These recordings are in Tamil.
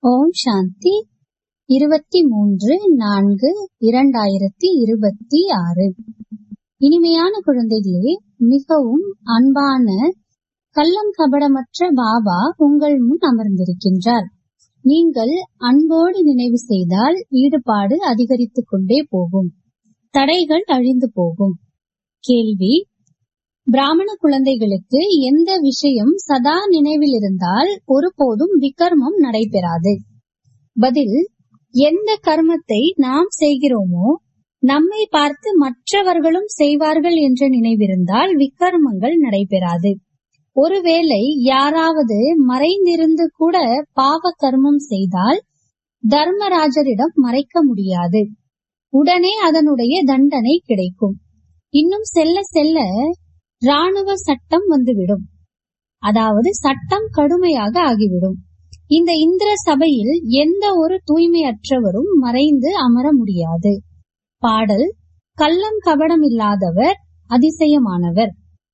ஓம் சாந்தி இருபத்தி மூன்று நான்கு இரண்டாயிரத்தி இருபத்தி ஆறு இனிமையான குழந்தைகளே மிகவும் அன்பான கள்ளம் கபடமற்ற பாபா உங்கள் முன் அமர்ந்திருக்கின்றார் நீங்கள் அன்போடு நினைவு செய்தால் ஈடுபாடு அதிகரித்துக் கொண்டே போகும் தடைகள் அழிந்து போகும் கேள்வி பிராமண குழந்தைகளுக்கு எந்த விஷயம் சதா நினைவில் இருந்தால் ஒருபோதும் விகர்மம் நடைபெறாது பதில் எந்த கர்மத்தை நாம் செய்கிறோமோ நம்மை பார்த்து மற்றவர்களும் செய்வார்கள் என்ற நினைவிருந்தால் விகர்மங்கள் நடைபெறாது ஒருவேளை யாராவது மறைந்திருந்து கூட பாவ கர்மம் செய்தால் தர்மராஜரிடம் மறைக்க முடியாது உடனே அதனுடைய தண்டனை கிடைக்கும் இன்னும் செல்ல செல்ல ராணுவ சட்டம் வந்துவிடும் அதாவது சட்டம் கடுமையாக ஆகிவிடும் இந்த இந்திர சபையில் எந்த ஒரு தூய்மையற்றவரும் மறைந்து அமர முடியாது பாடல் கள்ளம் கபடம் இல்லாதவர் அதிசயமானவர்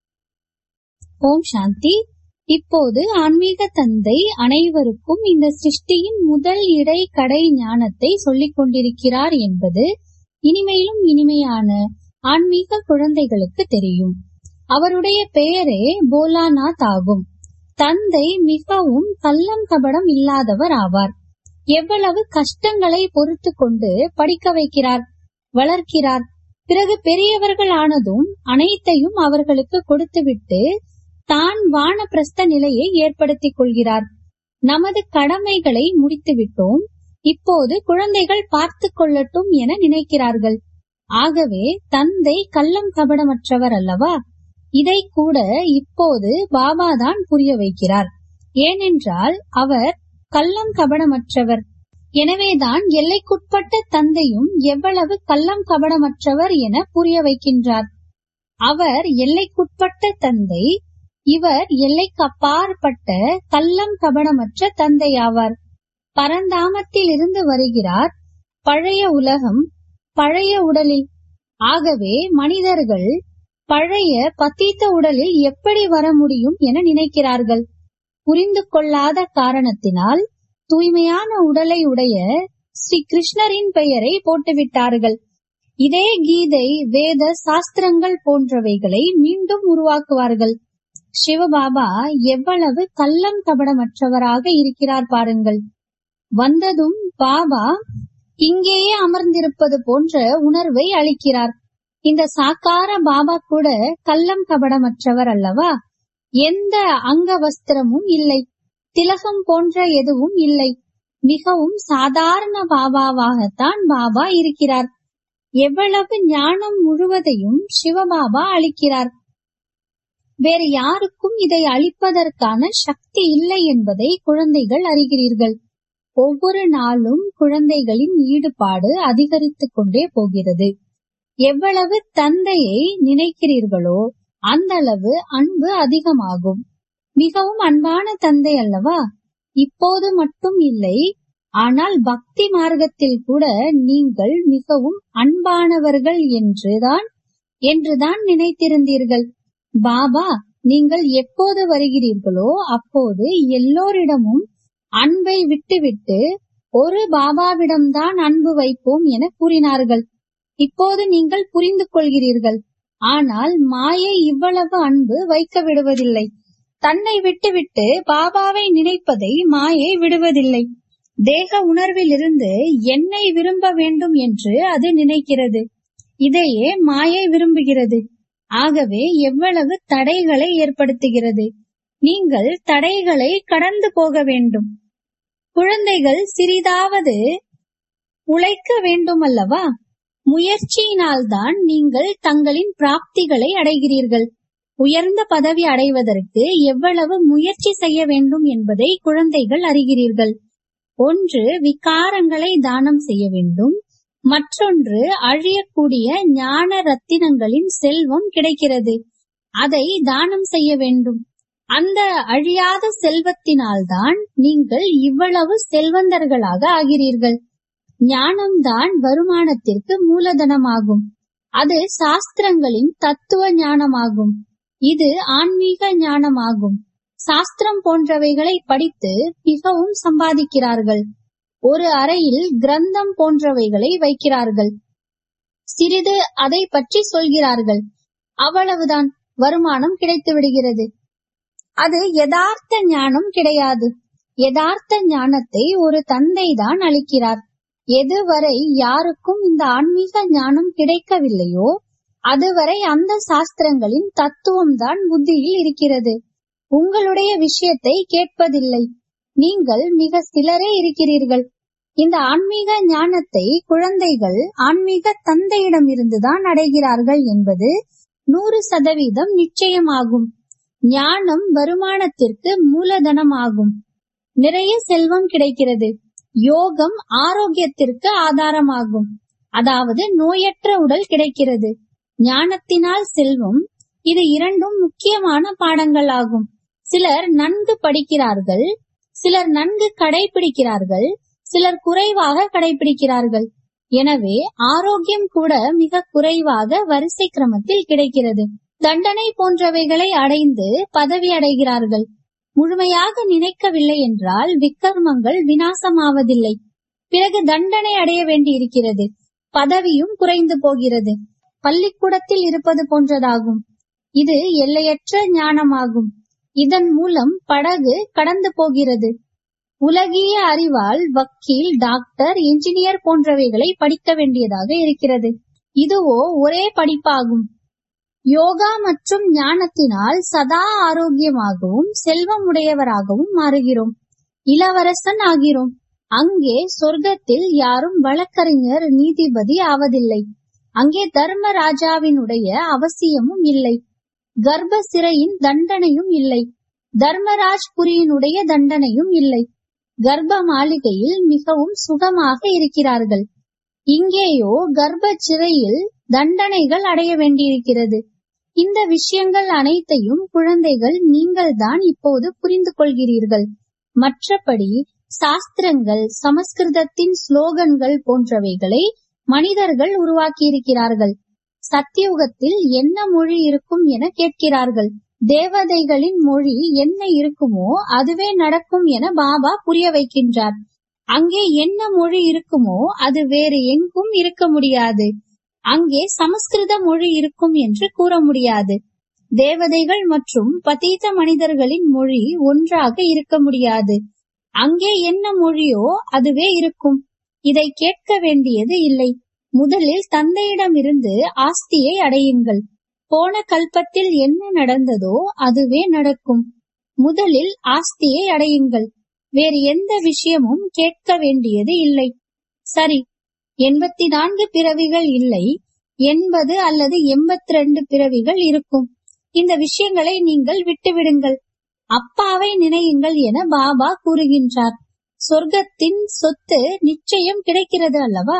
ஓம் சாந்தி இப்போது ஆன்மீக தந்தை அனைவருக்கும் இந்த சிருஷ்டியின் முதல் இடை கடை ஞானத்தை சொல்லிக் கொண்டிருக்கிறார் என்பது இனிமையிலும் இனிமையான ஆன்மீக குழந்தைகளுக்கு தெரியும் அவருடைய பெயரே போலாநாத் ஆகும் தந்தை மிகவும் கள்ளம் கபடம் இல்லாதவர் ஆவார் எவ்வளவு கஷ்டங்களை பொறுத்து கொண்டு படிக்க வைக்கிறார் வளர்க்கிறார் பிறகு பெரியவர்கள் ஆனதும் அனைத்தையும் அவர்களுக்கு கொடுத்துவிட்டு தான் வானப்பிரஸ்த நிலையை ஏற்படுத்திக் கொள்கிறார் நமது கடமைகளை முடித்துவிட்டோம் இப்போது குழந்தைகள் பார்த்து கொள்ளட்டும் என நினைக்கிறார்கள் ஆகவே தந்தை கள்ளம் கபடமற்றவர் அல்லவா இதை கூட இப்போது பாபாதான் புரிய வைக்கிறார் ஏனென்றால் அவர் கள்ளம் கபடமற்றவர் எனவேதான் எல்லைக்குட்பட்ட தந்தையும் எவ்வளவு கள்ளம் கபடமற்றவர் என புரிய வைக்கின்றார் அவர் எல்லைக்குட்பட்ட தந்தை இவர் எல்லைக்கு அப்பாற்பட்ட கள்ளம் கபடமற்ற தந்தை ஆவார் பரந்தாமத்தில் இருந்து வருகிறார் பழைய உலகம் பழைய உடலில் ஆகவே மனிதர்கள் பழைய பத்தீத்த உடலில் எப்படி வர முடியும் என நினைக்கிறார்கள் புரிந்து கொள்ளாத காரணத்தினால் தூய்மையான உடலை உடைய ஸ்ரீ கிருஷ்ணரின் பெயரை போட்டுவிட்டார்கள் இதே கீதை வேத சாஸ்திரங்கள் போன்றவைகளை மீண்டும் உருவாக்குவார்கள் சிவபாபா எவ்வளவு கள்ளம் கபடமற்றவராக இருக்கிறார் பாருங்கள் வந்ததும் பாபா இங்கேயே அமர்ந்திருப்பது போன்ற உணர்வை அளிக்கிறார் இந்த சாக்கார பாபா கூட கள்ளம் கபடமற்றவர் அல்லவா எந்த அங்க வஸ்திரமும் இல்லை திலகம் போன்ற எதுவும் இல்லை மிகவும் சாதாரண பாபாவாகத்தான் பாபா இருக்கிறார் எவ்வளவு ஞானம் முழுவதையும் சிவபாபா அளிக்கிறார் வேறு யாருக்கும் இதை அளிப்பதற்கான சக்தி இல்லை என்பதை குழந்தைகள் அறிகிறீர்கள் ஒவ்வொரு நாளும் குழந்தைகளின் ஈடுபாடு அதிகரித்துக் கொண்டே போகிறது எவ்வளவு தந்தையை நினைக்கிறீர்களோ அந்த அளவு அன்பு அதிகமாகும் மிகவும் அன்பான தந்தை அல்லவா இப்போது மட்டும் இல்லை ஆனால் பக்தி மார்க்கத்தில் கூட நீங்கள் மிகவும் அன்பானவர்கள் என்றுதான் என்றுதான் நினைத்திருந்தீர்கள் பாபா நீங்கள் எப்போது வருகிறீர்களோ அப்போது எல்லோரிடமும் அன்பை விட்டுவிட்டு ஒரு பாபாவிடம்தான் அன்பு வைப்போம் என கூறினார்கள் இப்போது நீங்கள் புரிந்து கொள்கிறீர்கள் ஆனால் மாயை இவ்வளவு அன்பு வைக்க விடுவதில்லை தன்னை விட்டுவிட்டு பாபாவை நினைப்பதை மாயை விடுவதில்லை தேக உணர்விலிருந்து என்னை விரும்ப வேண்டும் என்று அது நினைக்கிறது இதையே மாயை விரும்புகிறது ஆகவே எவ்வளவு தடைகளை ஏற்படுத்துகிறது நீங்கள் தடைகளை கடந்து போக வேண்டும் குழந்தைகள் சிறிதாவது உழைக்க வேண்டும் அல்லவா முயற்சியினால்தான் நீங்கள் தங்களின் பிராப்திகளை அடைகிறீர்கள் உயர்ந்த பதவி அடைவதற்கு எவ்வளவு முயற்சி செய்ய வேண்டும் என்பதை குழந்தைகள் அறிகிறீர்கள் ஒன்று விகாரங்களை தானம் செய்ய வேண்டும் மற்றொன்று அழியக்கூடிய ஞான ரத்தினங்களின் செல்வம் கிடைக்கிறது அதை தானம் செய்ய வேண்டும் அந்த அழியாத செல்வத்தினால்தான் நீங்கள் இவ்வளவு செல்வந்தர்களாக ஆகிறீர்கள் ஞானம்தான் வருமானத்திற்கு மூலதனமாகும் அது சாஸ்திரங்களின் தத்துவ ஞானமாகும் இது ஆன்மீக ஞானமாகும் சாஸ்திரம் போன்றவைகளை படித்து மிகவும் சம்பாதிக்கிறார்கள் ஒரு அறையில் கிரந்தம் போன்றவைகளை வைக்கிறார்கள் சிறிது அதை பற்றி சொல்கிறார்கள் அவ்வளவுதான் வருமானம் கிடைத்து விடுகிறது அது யதார்த்த ஞானம் கிடையாது யதார்த்த ஞானத்தை ஒரு தந்தை தான் அளிக்கிறார் எதுவரை யாருக்கும் இந்த ஆன்மீக ஞானம் கிடைக்கவில்லையோ அதுவரை அந்த சாஸ்திரங்களின் தத்துவம் தான் புத்தியில் இருக்கிறது உங்களுடைய விஷயத்தை கேட்பதில்லை நீங்கள் மிக சிலரே இருக்கிறீர்கள் இந்த ஆன்மீக ஞானத்தை குழந்தைகள் ஆன்மீக தந்தையிடம் இருந்துதான் அடைகிறார்கள் என்பது நூறு சதவீதம் நிச்சயமாகும் ஞானம் வருமானத்திற்கு மூலதனமாகும் நிறைய செல்வம் கிடைக்கிறது யோகம் ஆரோக்கியத்திற்கு ஆதாரமாகும் அதாவது நோயற்ற உடல் கிடைக்கிறது ஞானத்தினால் செல்வம் இது இரண்டும் முக்கியமான பாடங்கள் ஆகும் சிலர் நன்கு படிக்கிறார்கள் சிலர் நன்கு கடைபிடிக்கிறார்கள் சிலர் குறைவாக கடைபிடிக்கிறார்கள் எனவே ஆரோக்கியம் கூட மிக குறைவாக வரிசை கிரமத்தில் கிடைக்கிறது தண்டனை போன்றவைகளை அடைந்து பதவி அடைகிறார்கள் முழுமையாக நினைக்கவில்லை என்றால் விக்கர்மங்கள் வினாசமாவதில்லை பிறகு தண்டனை அடைய வேண்டியிருக்கிறது பதவியும் குறைந்து போகிறது பள்ளிக்கூடத்தில் இருப்பது போன்றதாகும் இது எல்லையற்ற ஞானமாகும் இதன் மூலம் படகு கடந்து போகிறது உலகிய அறிவால் வக்கீல் டாக்டர் என்ஜினியர் போன்றவைகளை படிக்க வேண்டியதாக இருக்கிறது இதுவோ ஒரே படிப்பாகும் யோகா மற்றும் ஞானத்தினால் சதா ஆரோக்கியமாகவும் செல்வம் உடையவராகவும் மாறுகிறோம் இளவரசன் ஆகிறோம் அங்கே சொர்க்கத்தில் யாரும் வழக்கறிஞர் நீதிபதி ஆவதில்லை அங்கே தர்மராஜாவினுடைய அவசியமும் இல்லை கர்ப்ப சிறையின் தண்டனையும் இல்லை தர்மராஜ்புரியினுடைய தண்டனையும் இல்லை கர்ப்ப மாளிகையில் மிகவும் சுகமாக இருக்கிறார்கள் இங்கேயோ கர்ப்ப சிறையில் தண்டனைகள் அடைய வேண்டியிருக்கிறது இந்த விஷயங்கள் அனைத்தையும் குழந்தைகள் நீங்கள் தான் இப்போது புரிந்து கொள்கிறீர்கள் மற்றபடி சாஸ்திரங்கள் சமஸ்கிருதத்தின் ஸ்லோகன்கள் போன்றவைகளை மனிதர்கள் உருவாக்கியிருக்கிறார்கள் சத்தியுகத்தில் என்ன மொழி இருக்கும் என கேட்கிறார்கள் தேவதைகளின் மொழி என்ன இருக்குமோ அதுவே நடக்கும் என பாபா புரிய வைக்கின்றார் அங்கே என்ன மொழி இருக்குமோ அது வேறு எங்கும் இருக்க முடியாது அங்கே சமஸ்கிருத மொழி இருக்கும் என்று கூற முடியாது தேவதைகள் மற்றும் பதீத மனிதர்களின் மொழி ஒன்றாக இருக்க முடியாது அங்கே என்ன மொழியோ அதுவே இருக்கும் இதை கேட்க வேண்டியது இல்லை முதலில் தந்தையிடமிருந்து ஆஸ்தியை அடையுங்கள் போன கல்பத்தில் என்ன நடந்ததோ அதுவே நடக்கும் முதலில் ஆஸ்தியை அடையுங்கள் வேறு எந்த விஷயமும் கேட்க வேண்டியது இல்லை சரி எண்பத்தி நான்கு பிறவிகள் இல்லை எண்பது அல்லது எண்பத்தி ரெண்டு பிறவிகள் இருக்கும் இந்த விஷயங்களை நீங்கள் விட்டுவிடுங்கள் அப்பாவை நினையுங்கள் என பாபா கூறுகின்றார் சொர்க்கத்தின் சொத்து நிச்சயம் கிடைக்கிறது அல்லவா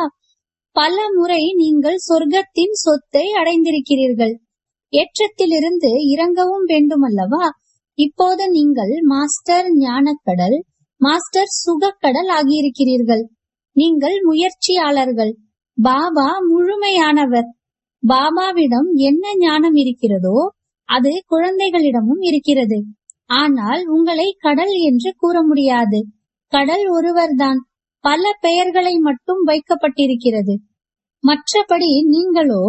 பல முறை நீங்கள் சொர்க்கத்தின் சொத்தை அடைந்திருக்கிறீர்கள் ஏற்றத்திலிருந்து இறங்கவும் வேண்டும் அல்லவா இப்போது நீங்கள் மாஸ்டர் ஞானக்கடல் மாஸ்டர் சுகக்கடல் ஆகியிருக்கிறீர்கள் நீங்கள் முயற்சியாளர்கள் பாபா முழுமையானவர் பாபாவிடம் என்ன ஞானம் இருக்கிறதோ அது குழந்தைகளிடமும் இருக்கிறது ஆனால் உங்களை கடல் என்று கூற முடியாது கடல் ஒருவர்தான் பல பெயர்களை மட்டும் வைக்கப்பட்டிருக்கிறது மற்றபடி நீங்களோ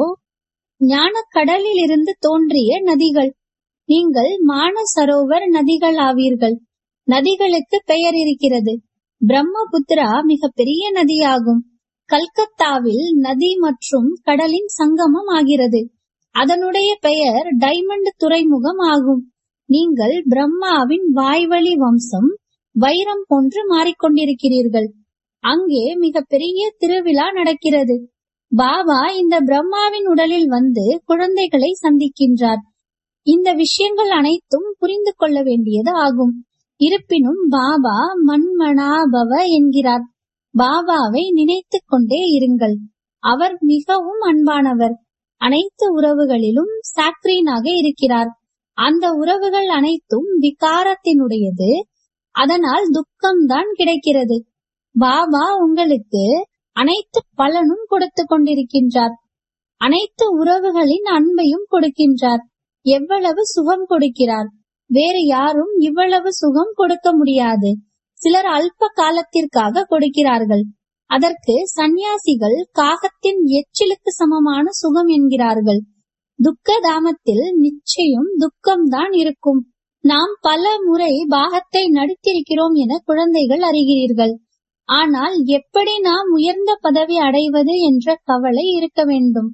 ஞான கடலில் இருந்து தோன்றிய நதிகள் நீங்கள் மானசரோவர் நதிகள் ஆவீர்கள் நதிகளுக்கு பெயர் இருக்கிறது பிரம்மபுத்திரா மிக பெரிய நதியாகும் கல்கத்தாவில் நதி மற்றும் கடலின் சங்கமம் ஆகிறது அதனுடைய பெயர் டைமண்ட் துறைமுகம் ஆகும் நீங்கள் பிரம்மாவின் வாய்வழி வம்சம் வைரம் போன்று மாறிக்கொண்டிருக்கிறீர்கள் அங்கே மிக பெரிய திருவிழா நடக்கிறது பாபா இந்த பிரம்மாவின் உடலில் வந்து குழந்தைகளை சந்திக்கின்றார் இந்த விஷயங்கள் அனைத்தும் புரிந்து கொள்ள வேண்டியது ஆகும் இருப்பினும் பாபா மண்மனாபவ என்கிறார் பாபாவை நினைத்து கொண்டே இருங்கள் அவர் மிகவும் அன்பானவர் அனைத்து உறவுகளிலும் சாக்ரீனாக இருக்கிறார் அந்த உறவுகள் அனைத்தும் விகாரத்தினுடையது அதனால் துக்கம்தான் கிடைக்கிறது பாபா உங்களுக்கு அனைத்து பலனும் கொடுத்து கொண்டிருக்கின்றார் அனைத்து உறவுகளின் அன்பையும் கொடுக்கின்றார் எவ்வளவு சுகம் கொடுக்கிறார் வேறு யாரும் இவ்வளவு சுகம் கொடுக்க முடியாது சிலர் அல்ப காலத்திற்காக கொடுக்கிறார்கள் அதற்கு சந்நியாசிகள் காகத்தின் எச்சிலுக்கு சமமான சுகம் என்கிறார்கள் துக்க தாமத்தில் நிச்சயம் துக்கம்தான் இருக்கும் நாம் பல முறை பாகத்தை நடித்திருக்கிறோம் என குழந்தைகள் அறிகிறீர்கள் ஆனால் எப்படி நாம் உயர்ந்த பதவி அடைவது என்ற கவலை இருக்க வேண்டும்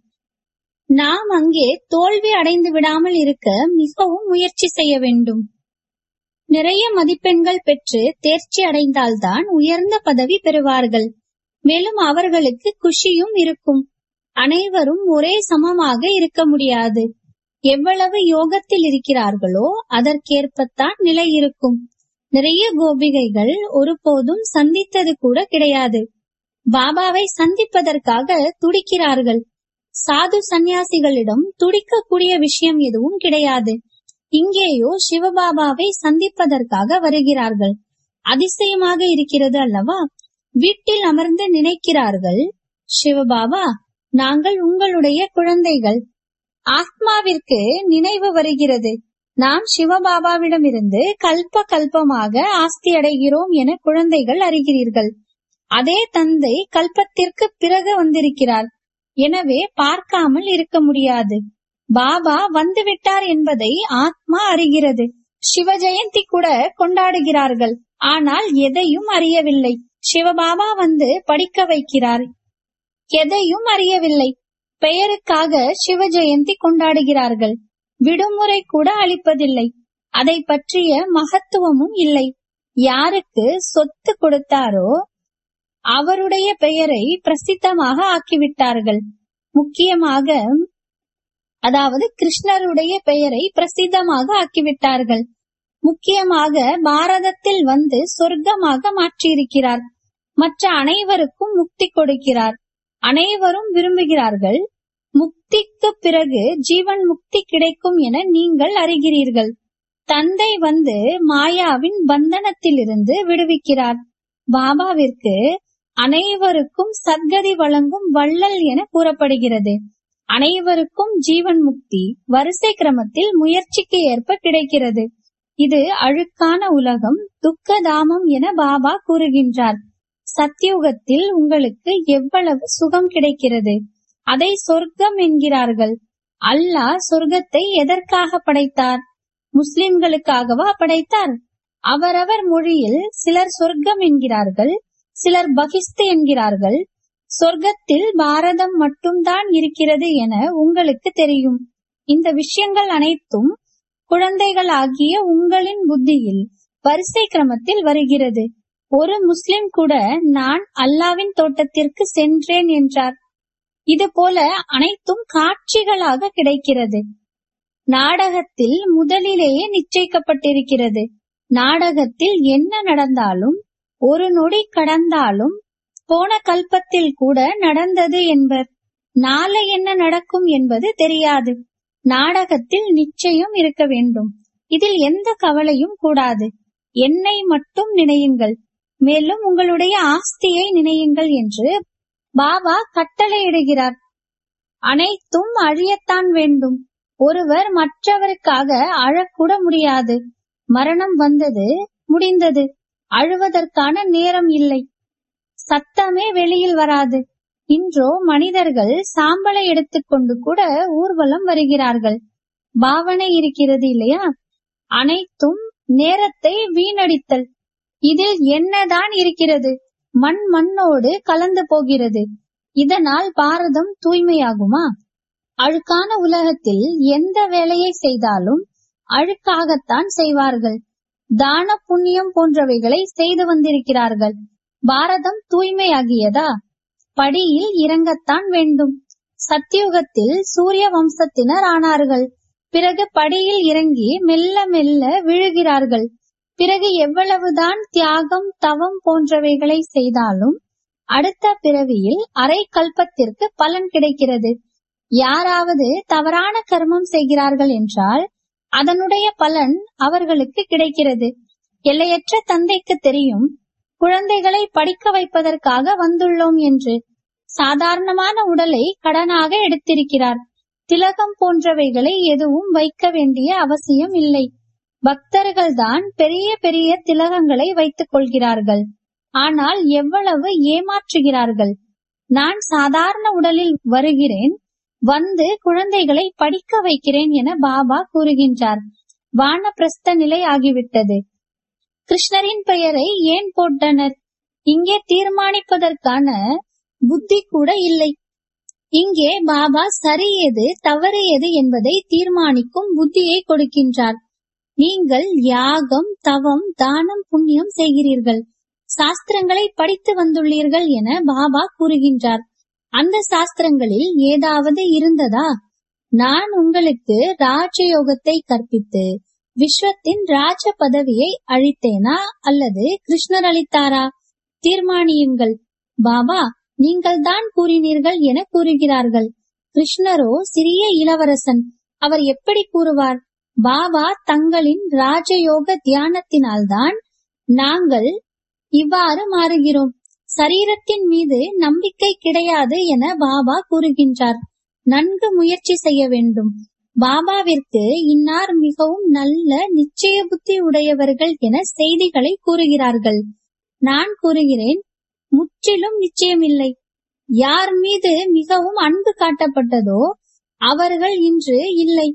நாம் அங்கே தோல்வி அடைந்து விடாமல் இருக்க மிகவும் முயற்சி செய்ய வேண்டும் நிறைய மதிப்பெண்கள் பெற்று தேர்ச்சி அடைந்தால்தான் உயர்ந்த பதவி பெறுவார்கள் மேலும் அவர்களுக்கு குஷியும் இருக்கும் அனைவரும் ஒரே சமமாக இருக்க முடியாது எவ்வளவு யோகத்தில் இருக்கிறார்களோ அதற்கேற்பத்தான் நிலை இருக்கும் நிறைய கோபிகைகள் ஒருபோதும் சந்தித்தது கூட கிடையாது பாபாவை சந்திப்பதற்காக துடிக்கிறார்கள் சாது சந்நியாசிகளிடம் துடிக்கக்கூடிய விஷயம் எதுவும் கிடையாது இங்கேயோ சிவபாபாவை சந்திப்பதற்காக வருகிறார்கள் அதிசயமாக இருக்கிறது அல்லவா வீட்டில் அமர்ந்து நினைக்கிறார்கள் சிவபாபா நாங்கள் உங்களுடைய குழந்தைகள் ஆத்மாவிற்கு நினைவு வருகிறது நாம் சிவபாபாவிடமிருந்து கல்ப கல்பமாக ஆஸ்தி அடைகிறோம் என குழந்தைகள் அறிகிறீர்கள் அதே தந்தை கல்பத்திற்கு பிறகு வந்திருக்கிறார் எனவே பார்க்காமல் இருக்க முடியாது பாபா வந்துவிட்டார் என்பதை ஆத்மா அறிகிறது சிவ ஜெயந்தி கூட கொண்டாடுகிறார்கள் ஆனால் எதையும் அறியவில்லை சிவபாபா வந்து படிக்க வைக்கிறார் எதையும் அறியவில்லை பெயருக்காக சிவ ஜெயந்தி கொண்டாடுகிறார்கள் விடுமுறை கூட அளிப்பதில்லை அதை பற்றிய மகத்துவமும் இல்லை யாருக்கு சொத்து கொடுத்தாரோ அவருடைய பெயரை பிரசித்தமாக ஆக்கிவிட்டார்கள் முக்கியமாக அதாவது கிருஷ்ணருடைய பெயரை பிரசித்தமாக ஆக்கிவிட்டார்கள் முக்கியமாக பாரதத்தில் வந்து சொர்க்கமாக மாற்றியிருக்கிறார் மற்ற அனைவருக்கும் முக்தி கொடுக்கிறார் அனைவரும் விரும்புகிறார்கள் முக்திக்கு பிறகு ஜீவன் முக்தி கிடைக்கும் என நீங்கள் அறிகிறீர்கள் தந்தை வந்து மாயாவின் பந்தனத்திலிருந்து விடுவிக்கிறார் பாபாவிற்கு அனைவருக்கும் சத்கதி வழங்கும் வள்ளல் என கூறப்படுகிறது அனைவருக்கும் ஜீவன் முக்தி வரிசை கிரமத்தில் முயற்சிக்கு ஏற்ப கிடைக்கிறது இது அழுக்கான உலகம் துக்க தாமம் என பாபா கூறுகின்றார் சத்தியுகத்தில் உங்களுக்கு எவ்வளவு சுகம் கிடைக்கிறது அதை சொர்க்கம் என்கிறார்கள் அல்லாஹ் சொர்க்கத்தை எதற்காக படைத்தார் முஸ்லிம்களுக்காகவா படைத்தார் அவரவர் மொழியில் சிலர் சொர்க்கம் என்கிறார்கள் சிலர் பகிஸ்து என்கிறார்கள் சொர்க்கத்தில் பாரதம் மட்டும்தான் இருக்கிறது என உங்களுக்கு தெரியும் இந்த விஷயங்கள் அனைத்தும் குழந்தைகளாகிய உங்களின் புத்தியில் வரிசை கிரமத்தில் வருகிறது ஒரு முஸ்லிம் கூட நான் அல்லாவின் தோட்டத்திற்கு சென்றேன் என்றார் இது போல அனைத்தும் காட்சிகளாக கிடைக்கிறது நாடகத்தில் முதலிலேயே நிச்சயிக்கப்பட்டிருக்கிறது நாடகத்தில் என்ன நடந்தாலும் ஒரு நொடி கடந்தாலும் போன கல்பத்தில் கூட நடந்தது என்பர் நாளை என்ன நடக்கும் என்பது தெரியாது நாடகத்தில் நிச்சயம் இருக்க வேண்டும் இதில் எந்த கவலையும் கூடாது என்னை மட்டும் நினையுங்கள் மேலும் உங்களுடைய ஆஸ்தியை நினையுங்கள் என்று பாபா கட்டளையிடுகிறார் அனைத்தும் அழியத்தான் வேண்டும் ஒருவர் மற்றவருக்காக அழக்கூட முடியாது மரணம் வந்தது முடிந்தது அழுவதற்கான நேரம் இல்லை சத்தமே வெளியில் வராது இன்றோ மனிதர்கள் சாம்பலை எடுத்துக்கொண்டு கூட ஊர்வலம் வருகிறார்கள் பாவனை இருக்கிறது இல்லையா அனைத்தும் நேரத்தை வீணடித்தல் இதில் என்னதான் இருக்கிறது மண் மண்ணோடு கலந்து போகிறது இதனால் பாரதம் தூய்மையாகுமா அழுக்கான உலகத்தில் எந்த வேலையை செய்தாலும் அழுக்காகத்தான் செய்வார்கள் தான புண்ணியம் போன்றவைகளை செய்து வந்திருக்கிறார்கள் பாரதம் தூய்மையாகியதா படியில் இறங்கத்தான் வேண்டும் சத்தியுகத்தில் சூரிய வம்சத்தினர் ஆனார்கள் பிறகு படியில் இறங்கி மெல்ல மெல்ல விழுகிறார்கள் பிறகு எவ்வளவுதான் தியாகம் தவம் போன்றவைகளை செய்தாலும் அடுத்த பிறவியில் அரை கல்பத்திற்கு பலன் கிடைக்கிறது யாராவது தவறான கர்மம் செய்கிறார்கள் என்றால் அதனுடைய பலன் அவர்களுக்கு கிடைக்கிறது எல்லையற்ற தந்தைக்கு தெரியும் குழந்தைகளை படிக்க வைப்பதற்காக வந்துள்ளோம் என்று சாதாரணமான உடலை கடனாக எடுத்திருக்கிறார் திலகம் போன்றவைகளை எதுவும் வைக்க வேண்டிய அவசியம் இல்லை பக்தர்கள்தான் பெரிய பெரிய திலகங்களை வைத்துக் கொள்கிறார்கள் ஆனால் எவ்வளவு ஏமாற்றுகிறார்கள் நான் சாதாரண உடலில் வருகிறேன் வந்து குழந்தைகளை படிக்க வைக்கிறேன் என பாபா கூறுகின்றார் வானப்பிரஸ்த நிலை ஆகிவிட்டது கிருஷ்ணரின் பெயரை ஏன் போட்டனர் இங்கே தீர்மானிப்பதற்கான புத்தி கூட இல்லை இங்கே பாபா சரி எது தவறு எது என்பதை தீர்மானிக்கும் புத்தியை கொடுக்கின்றார் நீங்கள் யாகம் தவம் தானம் புண்ணியம் செய்கிறீர்கள் சாஸ்திரங்களை படித்து வந்துள்ளீர்கள் என பாபா கூறுகின்றார் அந்த சாஸ்திரங்களில் ஏதாவது இருந்ததா நான் உங்களுக்கு ராஜயோகத்தை கற்பித்து விஸ்வத்தின் ராஜ பதவியை அழித்தேனா அல்லது கிருஷ்ணர் அளித்தாரா தீர்மானியுங்கள் பாபா நீங்கள் தான் கூறினீர்கள் என கூறுகிறார்கள் கிருஷ்ணரோ சிறிய இளவரசன் அவர் எப்படி கூறுவார் பாபா தங்களின் ராஜயோக தியானத்தினால்தான் நாங்கள் இவ்வாறு மாறுகிறோம் சரீரத்தின் மீது நம்பிக்கை கிடையாது என பாபா கூறுகின்றார் நன்கு முயற்சி செய்ய வேண்டும் பாபாவிற்கு இன்னார் மிகவும் நல்ல நிச்சய புத்தி உடையவர்கள் என செய்திகளை கூறுகிறார்கள் நான் கூறுகிறேன் முற்றிலும் நிச்சயமில்லை யார் மீது மிகவும் அன்பு காட்டப்பட்டதோ அவர்கள் இன்று இல்லை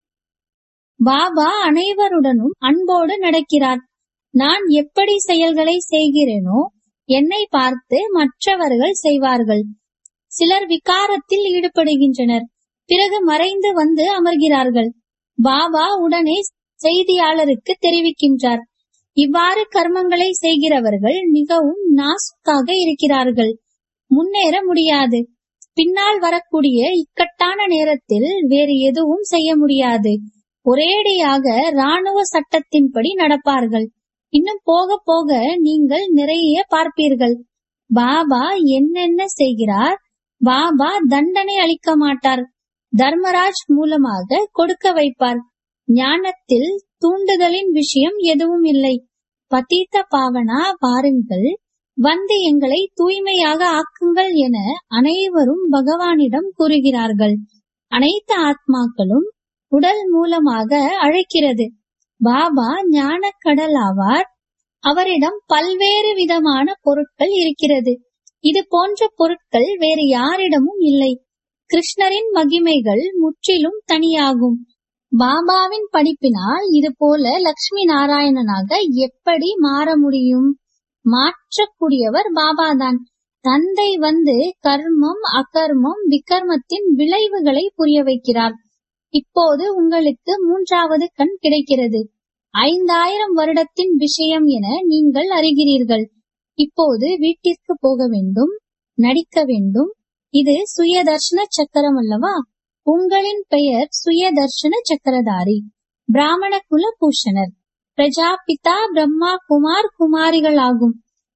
பாபா அனைவருடனும் அன்போடு நடக்கிறார் நான் எப்படி செயல்களை செய்கிறேனோ என்னை பார்த்து மற்றவர்கள் செய்வார்கள் சிலர் விகாரத்தில் ஈடுபடுகின்றனர் பிறகு மறைந்து வந்து அமர்கிறார்கள் பாபா உடனே செய்தியாளருக்கு தெரிவிக்கின்றார் இவ்வாறு கர்மங்களை செய்கிறவர்கள் மிகவும் நாசுக்காக இருக்கிறார்கள் முன்னேற முடியாது பின்னால் வரக்கூடிய இக்கட்டான நேரத்தில் வேறு எதுவும் செய்ய முடியாது ஒரேடியாக ராணுவ சட்டத்தின்படி நடப்பார்கள் இன்னும் போக போக நீங்கள் நிறைய பார்ப்பீர்கள் பாபா என்னென்ன செய்கிறார் பாபா தண்டனை அளிக்க மாட்டார் தர்மராஜ் மூலமாக கொடுக்க வைப்பார் ஞானத்தில் தூண்டுதலின் விஷயம் எதுவும் இல்லை பதீத்த பாவனா வாருங்கள் வந்து எங்களை தூய்மையாக ஆக்குங்கள் என அனைவரும் பகவானிடம் கூறுகிறார்கள் அனைத்து ஆத்மாக்களும் உடல் மூலமாக அழைக்கிறது பாபா ஞானக்கடல் ஆவார் அவரிடம் பல்வேறு விதமான பொருட்கள் இருக்கிறது இது போன்ற பொருட்கள் வேறு யாரிடமும் இல்லை கிருஷ்ணரின் மகிமைகள் முற்றிலும் தனியாகும் பாபாவின் படிப்பினால் இது போல லக்ஷ்மி நாராயணனாக எப்படி மாற முடியும் மாற்றக்கூடியவர் பாபாதான் தந்தை வந்து கர்மம் அகர்மம் விகர்மத்தின் விளைவுகளை புரிய வைக்கிறார் இப்போது உங்களுக்கு மூன்றாவது கண் கிடைக்கிறது ஐந்தாயிரம் வருடத்தின் விஷயம் என நீங்கள் அறிகிறீர்கள் இப்போது வீட்டிற்கு போக வேண்டும் நடிக்க வேண்டும் இது சுயதர்ஷன சக்கரம் அல்லவா உங்களின் பெயர் சுயதர்ஷன சக்கரதாரி பிராமண குல பூஷணர் பிரஜாபிதா பிரம்மா குமார் குமாரிகள் ஆகும்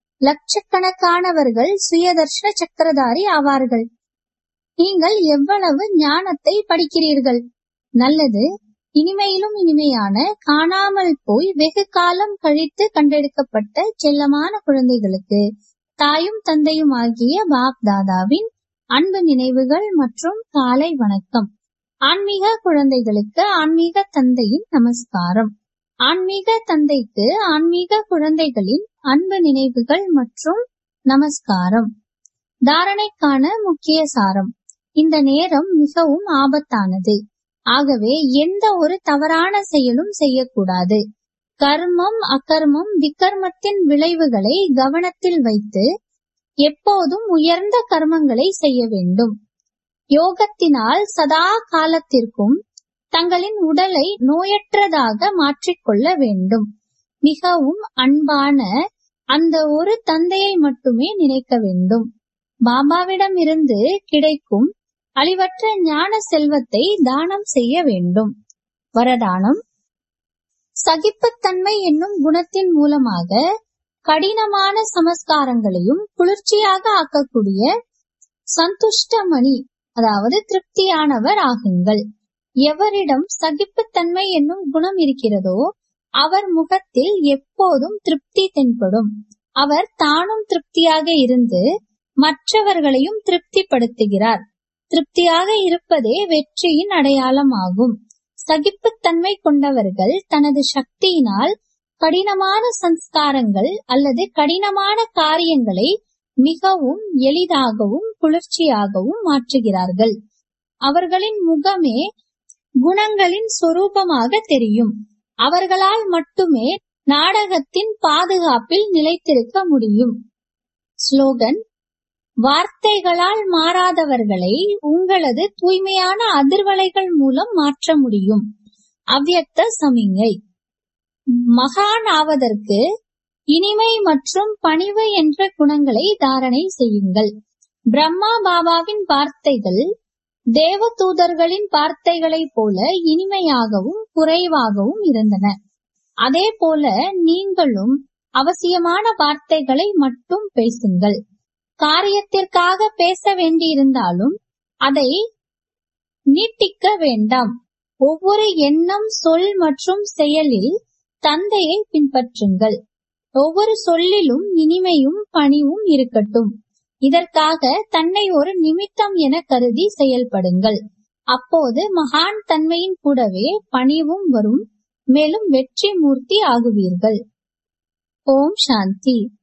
லட்சக்கணக்கானவர்கள் சுயதர்ஷன சக்கரதாரி ஆவார்கள் நீங்கள் எவ்வளவு ஞானத்தை படிக்கிறீர்கள் நல்லது இனிமையிலும் இனிமையான காணாமல் போய் வெகு காலம் கழித்து கண்டெடுக்கப்பட்ட செல்லமான குழந்தைகளுக்கு தாயும் தந்தையும் ஆகிய பாப் தாதாவின் அன்பு நினைவுகள் மற்றும் காலை வணக்கம் ஆன்மீக குழந்தைகளுக்கு ஆன்மீக தந்தையின் நமஸ்காரம் ஆன்மீக தந்தைக்கு ஆன்மீக குழந்தைகளின் அன்பு நினைவுகள் மற்றும் நமஸ்காரம் தாரணைக்கான முக்கிய சாரம் இந்த நேரம் மிகவும் ஆபத்தானது ஆகவே எந்த ஒரு தவறான செயலும் செய்யக்கூடாது கர்மம் அகர்மம் விகர்மத்தின் விளைவுகளை கவனத்தில் வைத்து எப்போதும் உயர்ந்த கர்மங்களை செய்ய வேண்டும் யோகத்தினால் சதா காலத்திற்கும் தங்களின் உடலை நோயற்றதாக மாற்றிக்கொள்ள வேண்டும் மிகவும் அன்பான அந்த ஒரு தந்தையை மட்டுமே நினைக்க வேண்டும் பாபாவிடம் இருந்து கிடைக்கும் அழிவற்ற ஞான செல்வத்தை தானம் செய்ய வேண்டும் வரதானம் சகிப்புத்தன்மை என்னும் குணத்தின் மூலமாக கடினமான சமஸ்காரங்களையும் குளிர்ச்சியாக ஆக்கக்கூடிய சந்துஷ்டமணி அதாவது திருப்தியானவர் ஆகுங்கள் எவரிடம் சகிப்புத்தன்மை என்னும் குணம் இருக்கிறதோ அவர் முகத்தில் எப்போதும் திருப்தி தென்படும் அவர் தானும் திருப்தியாக இருந்து மற்றவர்களையும் திருப்திப்படுத்துகிறார் திருப்தியாக இருப்பதே வெற்றியின் அடையாளமாகும் சகிப்புத்தன்மை கொண்டவர்கள் தனது சக்தியினால் கடினமான சம்ஸ்காரங்கள் அல்லது கடினமான காரியங்களை மிகவும் எளிதாகவும் குளிர்ச்சியாகவும் மாற்றுகிறார்கள் அவர்களின் முகமே குணங்களின் சொரூபமாக தெரியும் அவர்களால் மட்டுமே நாடகத்தின் பாதுகாப்பில் நிலைத்திருக்க முடியும் ஸ்லோகன் வார்த்தைகளால் மாறாதவர்களை உங்களது தூய்மையான அதிர்வலைகள் மூலம் மாற்ற முடியும் அவ்யக்த சமிங்கை மகான் ஆவதற்கு இனிமை மற்றும் பணிவு என்ற குணங்களை தாரணை செய்யுங்கள் பிரம்மா பாபாவின் வார்த்தைகள் தேவ தூதர்களின் வார்த்தைகளைப் போல இனிமையாகவும் குறைவாகவும் இருந்தன அதே போல நீங்களும் அவசியமான வார்த்தைகளை மட்டும் பேசுங்கள் காரியத்திற்காக பேச வேண்டியிருந்தாலும் அதை நீட்டிக்க வேண்டாம் ஒவ்வொரு எண்ணம் சொல் மற்றும் செயலில் தந்தையை பின்பற்றுங்கள் ஒவ்வொரு சொல்லிலும் இனிமையும் பணிவும் இருக்கட்டும் இதற்காக தன்னை ஒரு நிமித்தம் என கருதி செயல்படுங்கள் அப்போது மகான் தன்மையின் கூடவே பணிவும் வரும் மேலும் வெற்றி மூர்த்தி ஆகுவீர்கள் ஓம் சாந்தி